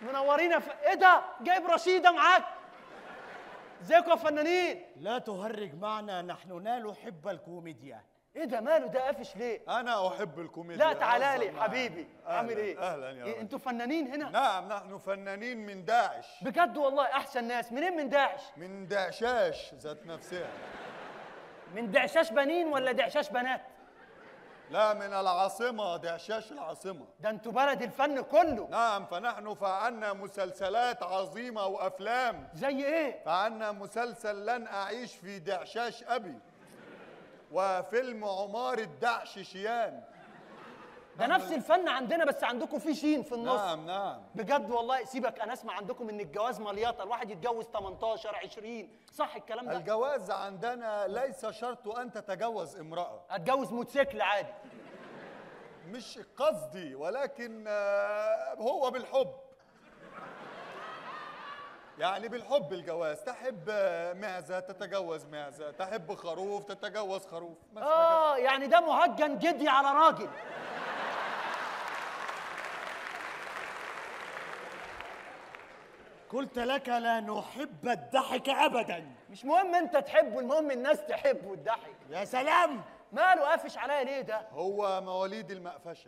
منورينا في ايه ده جايب رشيده معاك ازيكم يا فنانين لا تهرج معنا نحن لا نحب الكوميديا ايه ده ماله ده قافش ليه انا احب الكوميديا لا تعالى أهزر لي معك. حبيبي أهلاً- عامل ايه اهلا يا إيه ولد. انتوا فنانين هنا نعم نحن فنانين من داعش بجد والله احسن ناس منين من داعش من دعشاش ذات نفسها من دعشاش بنين ولا دعشاش بنات لا من العاصمة دعشاش العاصمة ده انتوا بلد الفن كله نعم فنحن فعلنا مسلسلات عظيمة وأفلام زي ايه فعلنا مسلسل لن أعيش في دعشاش أبي وفيلم عمار الدعش شيان ده نفس الفن عندنا بس عندكم في شين في النص نعم نعم بجد والله سيبك انا اسمع عندكم ان الجواز مليطه الواحد يتجوز 18 20 صح الكلام ده الجواز عندنا ليس شرط أن تتجوز امرأة اتجوز موتوسيكل عادي مش قصدي ولكن آه، هو بالحب يعني بالحب الجواز تحب آه، معزة تتجوز معزة تحب خروف تتجوز خروف بس هكذا. اه يعني ده مهجن جدي على راجل قلت لك لا نحب الضحك ابدا مش مهم انت تحبه المهم الناس تحبه الضحك يا سلام ماله قافش عليا ليه ده هو مواليد المقفشة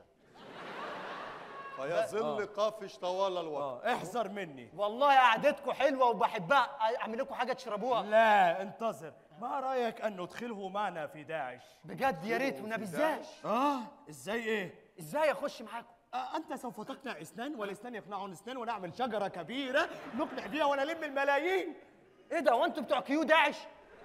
فيظل قافش طوال الوقت اه احذر مني والله قعدتكم حلوه وبحبها اعمل لكم حاجه تشربوها لا انتظر ما رايك ان ندخله معنا في داعش بجد يا ريت والنبي ازاي اه ازاي ايه ازاي اخش معاكم آه انت سوف تقنع اثنان والاثنان يقنعون اثنان ونعمل شجره كبيره نقنع بها ونلم الملايين ايه ده هو انتوا بتوع كيو داعش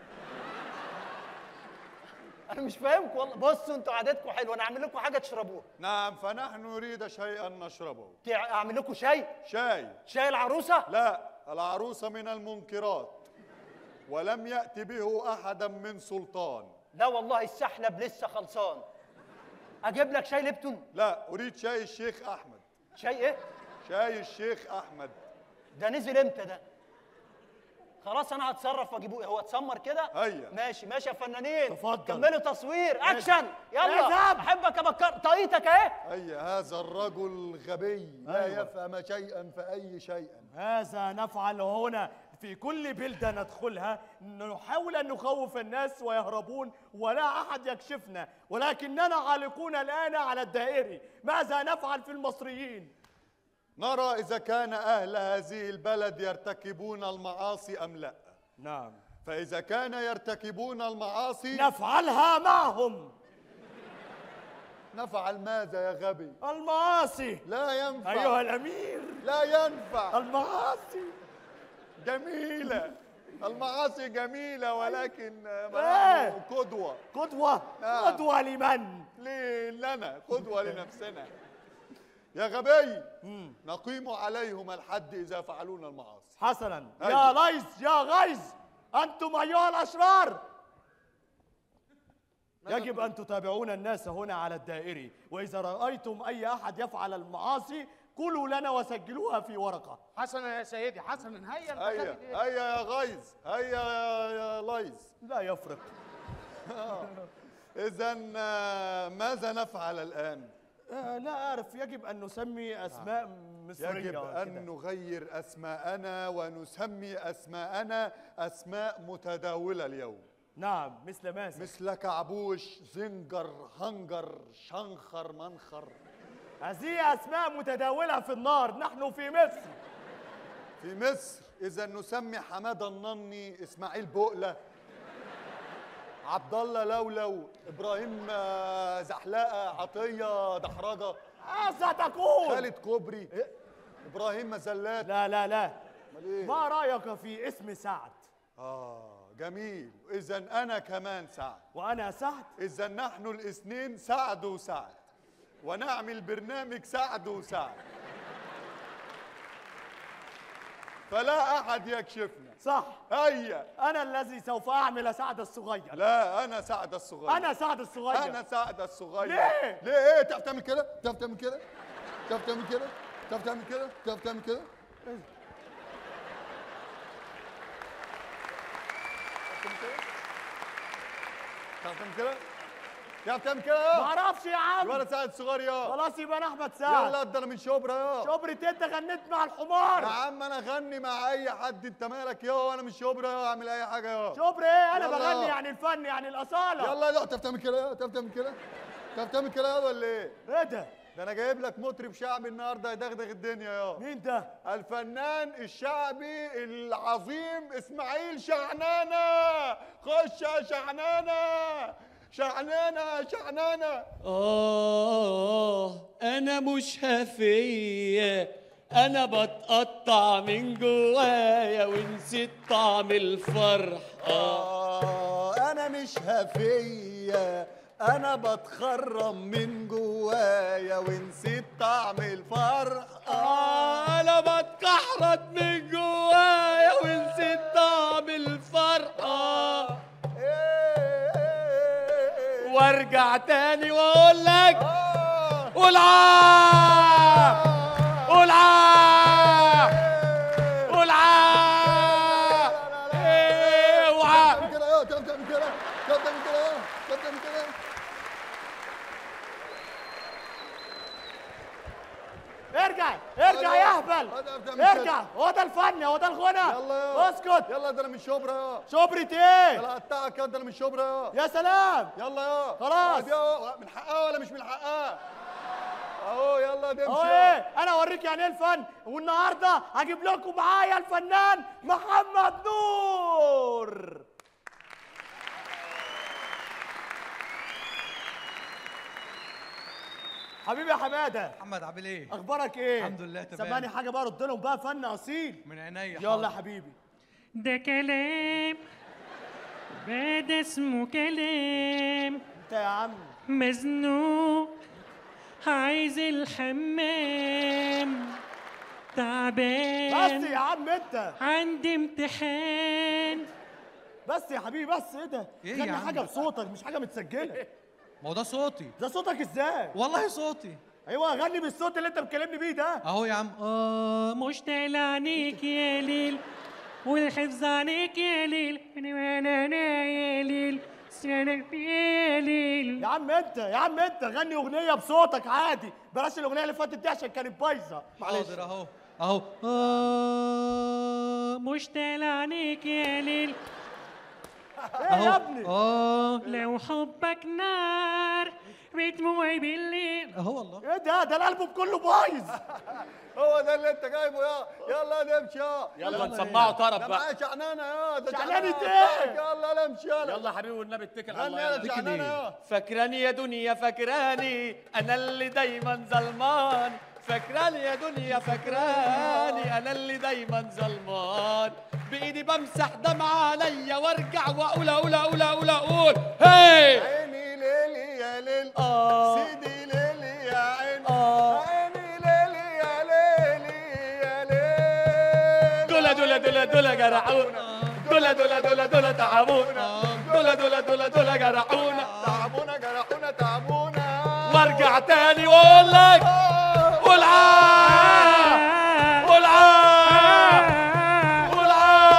انا مش فاهمكم والله بصوا انتوا قعدتكم حلوه انا اعمل لكم حاجه تشربوها نعم فنحن نريد شيئا نشربه تع- اعمل لكم شاي شاي شاي العروسه لا العروس من المنكرات ولم يأت به أحدا من سلطان لا والله السحلب لسه خلصان اجيب لك شاي ليبتون لا أريد شاي الشيخ أحمد شاي ايه شاي الشيخ أحمد ده نزل امتى ده خلاص انا هتصرف واجيبه هو اتسمر كده هيا. ماشي ماشي يا فنانين تفضل. كملوا تصوير اكشن يلا اذهب. احبك يا بكر طاقيتك اهي أي هذا الرجل غبي لا أيوة. يفهم شيئا فأي شيئا هذا نفعل هنا في كل بلدة ندخلها نحاول أن نخوف الناس ويهربون ولا أحد يكشفنا ولكننا عالقون الآن على الدائري ماذا نفعل في المصريين؟ نرى إذا كان أهل هذه البلد يرتكبون المعاصي أم لا نعم فإذا كان يرتكبون المعاصي نفعلها معهم نفعل ماذا يا غبي المعاصي لا ينفع أيها الأمير لا ينفع المعاصي جميلة المعاصي جميلة ولكن إيه؟ نحن قدوة قدوة نعم. قدوة لمن؟ ليه لنا قدوة لنفسنا يا غبي نقيم عليهم الحد إذا فعلون المعاصي حسنا يا أيوة. ليس يا غيظ أنتم أيها الأشرار يجب أن تتابعون الناس هنا على الدائري وإذا رأيتم أي أحد يفعل المعاصي قولوا لنا وسجلوها في ورقة حسنا يا سيدي حسنا هيا انت هيا خلي- هيا يا غيظ هيا يا- يا ليز لا يفرق إذا ماذا نفعل الآن؟ آه لا أعرف يجب أن نسمي أسماء مصرية يجب كده. أن نغير أسماءنا ونسمي أسماءنا أسماء متداولة اليوم نعم مثل ماذا مثل كعبوش زنجر هنجر شنخر منخر هذه أسماء متداولة في النار نحن في مصر في مصر إذا نسمي حمادة النني إسماعيل بقلة عبد الله لولو إبراهيم آه، زحلقة عطية دحرجة ماذا تقول خالد كوبري إبراهيم مزلات لا لا لا أمال إيه؟ ما رأيك في اسم سعد آه جميل إذا أنا كمان سعد وأنا سعد إذا نحن الاثنين سعد وسعد ونعمل برنامج سعد وسعد فلا أحد يكشفنا صح هيا أنا الذي سوف أعمل سعد الصغير لا أنا سعد الصغير أنا سعد الصغير أنا سعد الصغير ليه؟ ليه إيه تعرف تعمل كده؟ تعرف تعمل كده؟ تعرف تعمل كده؟ تعرف تعمل كده؟ تعرف تعمل كده؟ تعرف تعمل كده؟ تعرف تعمل كده ما يا اعرفش يا عم الولد سعد الصغير يا خلاص يبقى انا احمد سعد يلا ده انا من شبرا يا شبرة انت غنيت مع يا الحمار عم انا غني مع اي حد انت مالك يا وانا من شبرا يا اعمل اي حاجه يا شبرا ايه انا يلا. بغني يعني الفن يعني الاصاله يلا يلا تعرف تعمل كده يا تعرف تعمل كده تعرف تعمل كده يا ولا ايه ايه ده ده انا جايب لك مطرب شعبي النهارده يدغدغ الدنيا يا مين ده الفنان الشعبي العظيم اسماعيل شعنانه خش يا شعنانه شعنانه شعنانه آه أنا مش هفية أنا بتقطع من جوايا ونسيت طعم الفرح آه آه أنا مش هفية أنا بتخرم من جوايا ونسيت طعم الفرح آه أنا بتكحرت من جوايا ونسيت طعم الفرح آه إيه إيه إيه وارجع تاني واقول لك آه قول عاه قول عاه قول عاه اوعى تعمل كده يا تعمل تعمل كده تعمل تعمل كده يا تعمل تعمل كده ارجع ارجع يا اهبل هذا بتعمل ارجع كده. هو ده الفن هو ده الغنى يلا يا اسكت يلا ده انا من شبرا يا شبرة ايه يلا قطعك يا ده انا من شبرا يا يا سلام يلا يا خلاص. طيب يا من حقها ولا مش من حقها اهو يلا دي اهو ايه انا اوريك يعني ايه الفن والنهارده هجيب لكم معايا الفنان محمد نور حبيبي يا حماده محمد عامل ايه؟ اخبارك ايه الحمد لله تمام. سمعني حاجه بقى رد لهم بقى فن اصيل من عينيا يلا حاضر. يا حبيبي ده كلام ده اسمه كلام انت يا عم مزنوق عايز الحمام بس تعبان يا عم انت عندي امتحان بس يا حبيبي بس ايه ده إيه يا غني عم؟ حاجه بصوتك مش حاجه متسجله ما هو ده صوتي ده صوتك ازاي والله صوتي ايوه غني بالصوت اللي انت بتكلمني بيه ده اهو يا عم اه مشتاق لعينيك يا ليل والحفظ عليك يا ليل انا انا أنا يا ليل سنة يا ليل يا عم انت يا عم انت غني اغنيه بصوتك عادي بلاش الاغنيه اللي فاتت دي عشان كانت بايظه حاضر اهو اهو اه مشتاق لعينيك يا ليل ايه يا ابني اه لو حبك نار بدموعي بالليل اهو والله ايه ده ده الالبوم كله بايظ هو ده اللي انت جايبه يا يلا نمشي يا يلا نسمعه طرب ده بقى معايا شعنانه يا ده شعنانة شعنانة ايه؟ يلا نمشي يلا يلا يا حبيبي والنبي اتكل على غني الله يا يلا. شعنانه يا فاكراني يا دنيا فاكراني انا اللي دايما ظلمان فاكراني يا دنيا فاكراني انا اللي دايما ظلمان بايدي بمسح دمعة عليا وارجع واقول اقول اقول اقول اقول هي عيني ليلي يا ليل آه. سيدي ليلي يا عين آه. عيني ليلي يا ليلي يا ليل دولا دولا دولا دولا جرحونا دولا دولا دولا دولا تعبونا دولا دولا دولا دولا جرحونا تعبونا جرحونا تعبونا وارجع تاني واقول لك قول عاه قول عاه قول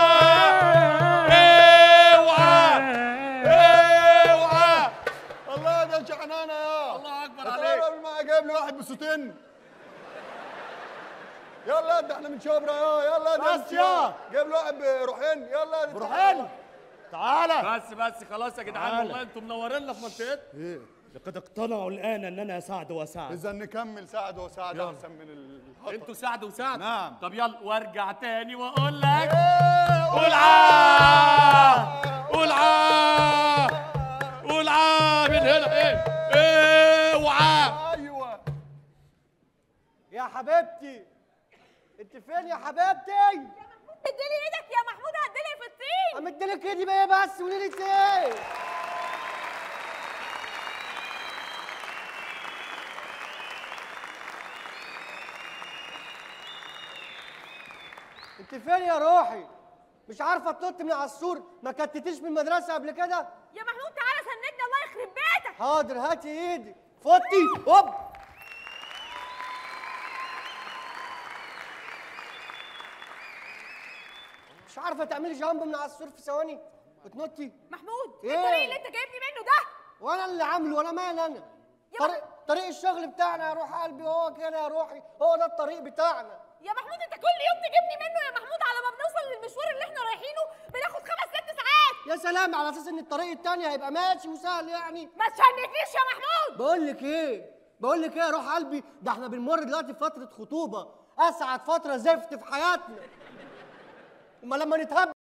عاه اوعى اوعى الله ده شعنانه يا الله اكبر عليك عليك قبل ما جايب لي واحد بصوتين يلا ده احنا من شبرا يا يلا ده بس يا. جايب لي واحد بروحين يلا ده روحين تعالى بس بس خلاص يا جدعان تعالى. والله انتم منورينا في منطقتنا لقد اقتنعوا الان اننا سعد وسعد اذا نكمل سعد وسعد احسن من الهطل انتوا سعد وسعد نعم. طب يلا وارجع تاني واقول لك قول قول عاه قول عاه قول عاه من هنا ايه اوعى ايوه يا حبيبتي انت فين يا حبيبتي اديني ايدك يا محمود هتدلق في الطين عم اديلك ايدي بقى بس قولي لي ازاي انت فين يا روحي مش عارفه تنط من على السور ما كتتيش من المدرسه قبل كده يا محمود تعالى سندني الله يخرب بيتك حاضر هاتي ايدي فوتي هوب مش عارفه تعملي جامب من على السور في ثواني وتنطي محمود إيه؟ ايه الطريق اللي انت جايبني منه ده وانا اللي عامله وانا مال انا طريق طريق الشغل بتاعنا يا روح قلبي هو كده يا روحي هو ده الطريق بتاعنا يا محمود انت كل يوم تجيبني منه يا محمود على ما بنوصل للمشوار اللي احنا رايحينه بناخد خمس ست ساعات يا سلام على اساس ان الطريق التاني هيبقى ماشي وسهل يعني ما تشنكنيش يا محمود بقول لك ايه بقول لك ايه يا روح قلبي ده احنا بنمر دلوقتي في فتره خطوبه اسعد فتره زفت في حياتنا اما لما نتهب